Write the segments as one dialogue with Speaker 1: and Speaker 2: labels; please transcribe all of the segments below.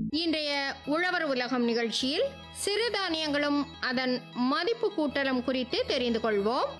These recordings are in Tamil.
Speaker 1: இன்றைய உழவர் உலகம் நிகழ்ச்சியில் சிறுதானியங்களும் அதன் மதிப்பு கூட்டலும் குறித்து தெரிந்து கொள்வோம்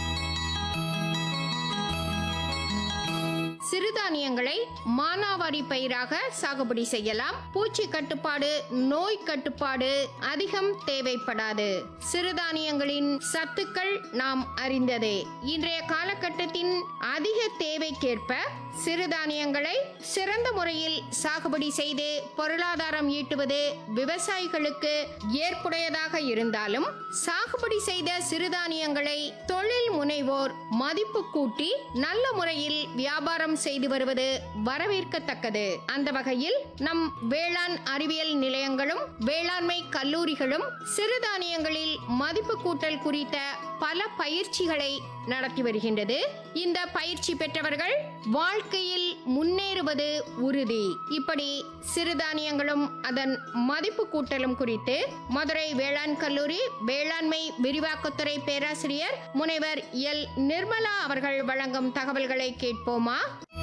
Speaker 1: சிறுதானியங்களை மானாவாரி பயிராக சாகுபடி செய்யலாம் பூச்சி கட்டுப்பாடு நோய் கட்டுப்பாடு அதிகம் தேவைப்படாது சிறுதானியங்களின் சத்துக்கள் நாம் அறிந்ததே இன்றைய காலகட்டத்தின் அதிக தேவைக்கேற்ப சிறுதானியங்களை சிறந்த முறையில் சாகுபடி செய்து பொருளாதாரம் ஈட்டுவது விவசாயிகளுக்கு ஏற்புடையதாக இருந்தாலும் சாகுபடி செய்த சிறுதானியங்களை தொழில் முனைவோர் மதிப்பு கூட்டி நல்ல முறையில் வியாபாரம் செய்து வருவது வரவேற்கத்தக்கது அந்த வகையில் நம் வேளாண் அறிவியல் நிலையங்களும் வேளாண்மை கல்லூரிகளும் சிறுதானியங்களில் மதிப்பு கூட்டல் குறித்த பல பயிற்சிகளை நடத்தி வருகின்றது இந்த பயிற்சி பெற்றவர்கள் வாழ்க்கையில் முன்னேறுவது உறுதி இப்படி சிறுதானியங்களும் அதன் மதிப்பு கூட்டலும் குறித்து மதுரை வேளாண் கல்லூரி வேளாண்மை விரிவாக்கத்துறை பேராசிரியர் முனைவர் எல் நிர்மலா அவர்கள் வழங்கும் தகவல்களை கேட்போமா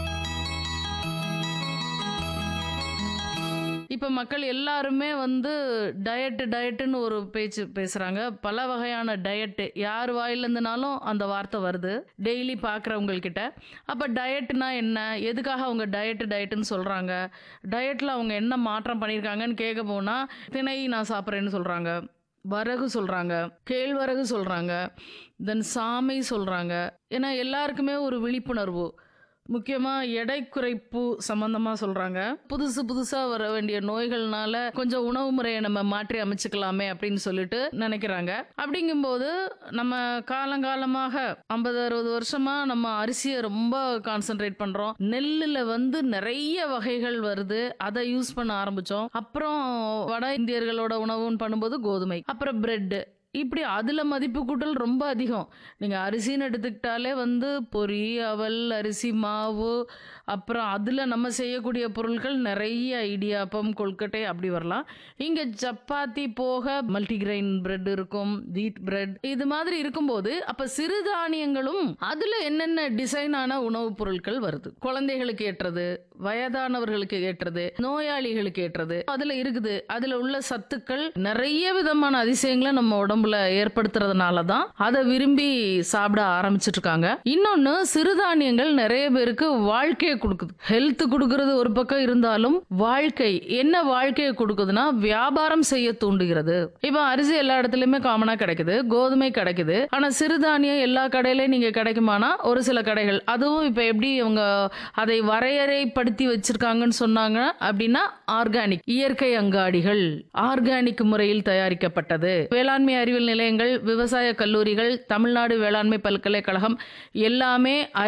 Speaker 2: இப்போ மக்கள் எல்லாருமே வந்து டயட்டு டயட்டுன்னு ஒரு பேச்சு பேசுகிறாங்க பல வகையான டயட்டு யார் வாயிலேருந்துனாலும் அந்த வார்த்தை வருது டெய்லி பார்க்குறவங்கக்கிட்ட அப்போ டயட்னா என்ன எதுக்காக அவங்க டயட்டு டயட்டுன்னு சொல்கிறாங்க டயட்டில் அவங்க என்ன மாற்றம் பண்ணியிருக்காங்கன்னு கேட்க போனால் திணை நான் சாப்பிட்றேன்னு சொல்கிறாங்க வரகு சொல்கிறாங்க கேழ்வரகு சொல்கிறாங்க தென் சாமை சொல்கிறாங்க ஏன்னா எல்லாருக்குமே ஒரு விழிப்புணர்வு முக்கியமாக எடை குறைப்பு சம்மந்தமாக சொல்கிறாங்க புதுசு புதுசாக வர வேண்டிய நோய்கள்னால கொஞ்சம் உணவு முறையை நம்ம மாற்றி அமைச்சுக்கலாமே அப்படின்னு சொல்லிட்டு நினைக்கிறாங்க அப்படிங்கும்போது நம்ம காலங்காலமாக ஐம்பது அறுபது வருஷமாக நம்ம அரிசியை ரொம்ப கான்சென்ட்ரேட் பண்ணுறோம் நெல்லில் வந்து நிறைய வகைகள் வருது அதை யூஸ் பண்ண ஆரம்பித்தோம் அப்புறம் வட இந்தியர்களோட உணவுன்னு பண்ணும்போது கோதுமை அப்புறம் பிரெட்டு இப்படி அதில் மதிப்பு கூட்டல் ரொம்ப அதிகம் நீங்கள் அரிசின்னு எடுத்துக்கிட்டாலே வந்து பொரி அவல் அரிசி மாவு அப்புறம் அதில் நம்ம செய்யக்கூடிய பொருட்கள் நிறைய இடியாப்பம் கொழுக்கட்டை அப்படி வரலாம் இங்கே சப்பாத்தி போக மல்டிகிரெயின் பிரெட் இருக்கும் வீட் பிரெட் இது மாதிரி இருக்கும்போது அப்போ சிறுதானியங்களும் அதில் என்னென்ன டிசைனான உணவுப் பொருட்கள் வருது குழந்தைகளுக்கு ஏற்றது வயதானவர்களுக்கு ஏற்றது நோயாளிகளுக்கு ஏற்றது அதில் இருக்குது அதில் உள்ள சத்துக்கள் நிறைய விதமான அதிசயங்களை நம்ம உடம்புல ஏற்படுத்துறதுனால தான் அதை விரும்பி சாப்பிட ஆரம்பிச்சிட்டு இருக்காங்க இன்னொன்று சிறுதானியங்கள் நிறைய பேருக்கு வாழ்க்கையை கொடுக்குது ஹெல்த் கொடுக்கறது ஒரு பக்கம் இருந்தாலும் வாழ்க்கை என்ன வாழ்க்கையை கொடுக்குதுன்னா வியாபாரம் செய்ய தூண்டுகிறது இப்போ அரிசி எல்லா இடத்துலயுமே காமனா கிடைக்குது கோதுமை கிடைக்குது ஆனா சிறுதானியம் எல்லா கடையிலயும் நீங்க கிடைக்குமானா ஒரு சில கடைகள் அதுவும் இப்போ எப்படி இவங்க அதை வரையறைப்படுத்தி வச்சிருக்காங்கன்னு சொன்னாங்க அப்படின்னா ஆர்கானிக் இயற்கை அங்காடிகள் ஆர்கானிக் முறையில் தயாரிக்கப்பட்டது வேளாண்மை அறிவியல் நிலையங்கள் விவசாய கல்லூரிகள் தமிழ்நாடு வேளாண்மை பல்கலைக்கழகம் எல்லாமே